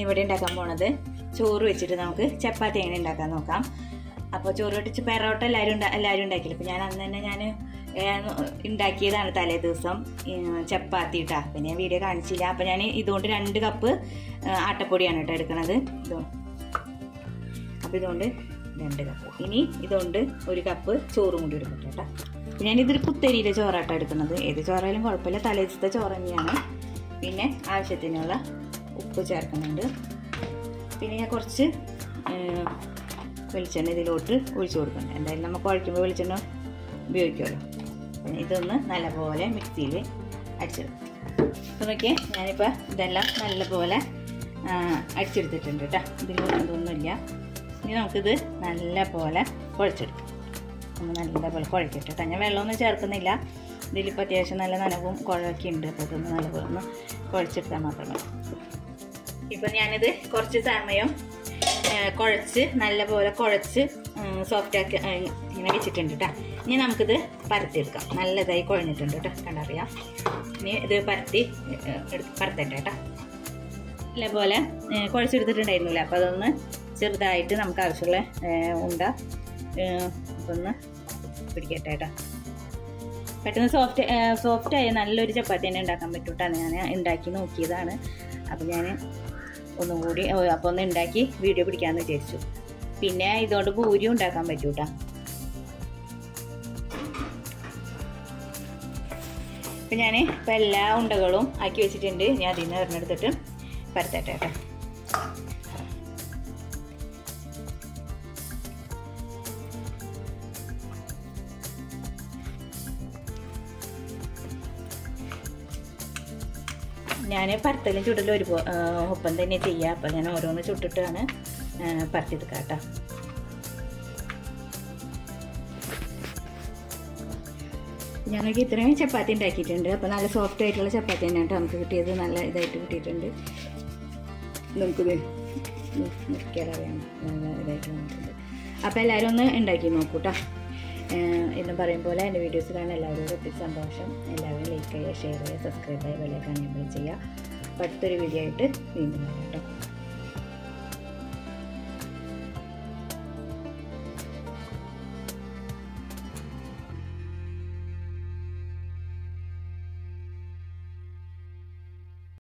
ഇവിടെ ഉണ്ടാക്കാൻ പോണത് ചോറ് വെച്ചിട്ട് നമുക്ക് ചപ്പാത്തി എങ്ങനെ ഉണ്ടാക്കാൻ നോക്കാം അപ്പോൾ ചോറ് വെട്ടിച്ച് പെറോട്ട എല്ലാവരും ഉണ്ടാ എല്ലാവരും ഉണ്ടാക്കില്ല അപ്പോൾ ഞാൻ അന്ന് തന്നെ ഞാൻ ഉണ്ടാക്കിയതാണ് തലേ ദിവസം ഈ, ചപ്പാത്തി ഇട്ടാ പിന്നെ ഞാൻ വീഡിയോ കാണിച്ചില്ല അപ്പോൾ ഞാൻ ഇതുകൊണ്ട് രണ്ട് കപ്പ് ആ, ആട്ടപ്പൊടിയാണ് കേട്ടോ എടുക്കണത് ഇതോ അപ്പോൾ ഇതുകൊണ്ട് രണ്ട് കപ്പ് ഇനി ഇതുകൊണ്ട് ഒരു കപ്പ് ചോറും കൂടി എടുക്കട്ടെ കേട്ടോ അപ്പോൾ ഞാനിതൊരു കുത്തരിയിലെ ചോറാട്ടോ എടുക്കുന്നത് ഏത് ചോറായാലും കുഴപ്പമില്ല തലേ ദിവസത്തെ ചോറ് തന്നെയാണ് പിന്നെ ആവശ്യത്തിനുള്ള ഉപ്പ് ചേർക്കുന്നുണ്ട് പിന്നെ ഞാൻ കുറച്ച് ഏഹ്, വെളിച്ചെണ്ണ ഇതിലോട്ട് ഒഴിച്ചു കൊടുക്കുന്നുണ്ട് എന്തായാലും നമുക്ക് കുഴക്കുമ്പോൾ വെളിച്ചെണ്ണ ഉപയോഗിക്കുമല്ലോ പിന്നെ ഇതൊന്ന് നല്ലപോലെ മിക്സിയിൽ അടിച്ചെടുക്കും അപ്പോൾ നോക്കിയേ ഞാനിപ്പോൾ ഇതെല്ലാം നല്ലപോലെ ആ, അടിച്ചെടുത്തിട്ടുണ്ട് കേട്ടോ ഇതിലൊന്നും ഇതൊന്നുമില്ല ഇനി നമുക്കിത് നല്ലപോലെ കുഴച്ചെടുക്കാം ഒന്ന് നല്ലപോലെ കുഴക്കട്ടെ കേട്ടോ ഞാൻ വെള്ളമൊന്നും ചേർക്കുന്നില്ല ഇതിലിപ്പോൾ അത്യാവശ്യം നല്ല നനവും കുഴയൊക്കെ ഉണ്ട് അപ്പോൾ ഇതൊന്ന് നല്ലപോലെ ഒന്ന് കുഴച്ചെടുത്താൽ മാത്രം മതി ഇപ്പം ഞാനിത് കുറച്ച് സമയം ആ, കുഴച്ച് നല്ലപോലെ കുഴച്ച് സോഫ്റ്റ് ആക്കി ആ, ഇങ്ങനെ വെച്ചിട്ടുണ്ട് കേട്ടോ ഇനി നമുക്കിത് പരത്തിയെടുക്കാം നല്ലതായി കുഴഞ്ഞിട്ടുണ്ട് കേട്ടോ കണ്ടറിയാം ഇനി ഇത് പരത്തി ഏ, എടുത്ത് പരത്തട്ടെ കേട്ടോ നല്ലപോലെ ഏ, കുഴച്ചെടുത്തിട്ടുണ്ടായിരുന്നില്ല അപ്പോൾ അതൊന്ന് ചെറുതായിട്ട് നമുക്ക് ആവശ്യമുള്ള ഏ, ഉണ്ട ഏ, ഒന്ന് പിടിക്കട്ടെ കേട്ടോ പെട്ടെന്ന് സോഫ്റ്റ് സോഫ്റ്റ് ആയ നല്ലൊരു ചപ്പാത്തി തന്നെ ഉണ്ടാക്കാൻ പറ്റൂട്ടാണ് ഞാൻ ഉണ്ടാക്കി നോക്കിയതാണ് അപ്പോൾ ഞാൻ ഒന്നും കൂടി ഓ, അപ്പോൾ ഒന്ന് ഉണ്ടാക്കി വീഡിയോ പിടിക്കാമെന്ന് വിചാരിച്ചു പിന്നെ ഇതുകൊണ്ട് പൂരി ഉണ്ടാക്കാൻ പറ്റൂട്ടാ അപ്പം ഞാൻ ഇപ്പം എല്ലാ ഉണ്ടകളും ആക്കി വെച്ചിട്ടുണ്ട് ഞാൻ അതിൽ നിന്ന് തിരഞ്ഞെടുത്തിട്ട് പരത്തട്ടെ കേട്ടോ ഞാൻ പരത്തലും ചുടലും ഒരു പോ- ആ, ഒപ്പം തന്നെ ചെയ്യുക അപ്പം ഞാൻ ഓരോന്ന് ചുട്ടിട്ടാണ് ആ, പരത്തിയെടുക്കുക കേട്ടോ ഞങ്ങൾക്ക് ഇത്രയും ചപ്പാത്തി ഉണ്ടാക്കിയിട്ടുണ്ട് അപ്പോൾ നല്ല സോഫ്റ്റ് ആയിട്ടുള്ള ചപ്പാത്തി തന്നെയാണ് കേട്ടോ നമുക്ക് കിട്ടിയത് നല്ല ഇതായിട്ട് കിട്ടിയിട്ടുണ്ട് നമുക്കിത് മുറിക്കാറിയാം നല്ല ഇതായിട്ട് വന്നിട്ടുണ്ട് അപ്പോൾ എല്ലാവരും ഒന്ന് ഉണ്ടാക്കി നോക്കൂ കേട്ടോ എന്ന് പറയും പോലെ എൻ്റെ വീഡിയോസ് കാണാൻ എല്ലാവരോടും ഒത്തിരി സന്തോഷം എല്ലാവരും ലൈക്ക് ചെയ്യുക ഷെയർ ചെയ്യുക സബ്സ്ക്രൈബ് ചെയ്യുക ബെല്ലൈക്കൺ എനേബിൾ ചെയ്യുക അപ്പോൾ അടുത്തൊരു വീഡിയോ ആയിട്ട് വീണ്ടും വരാം കേട്ടോ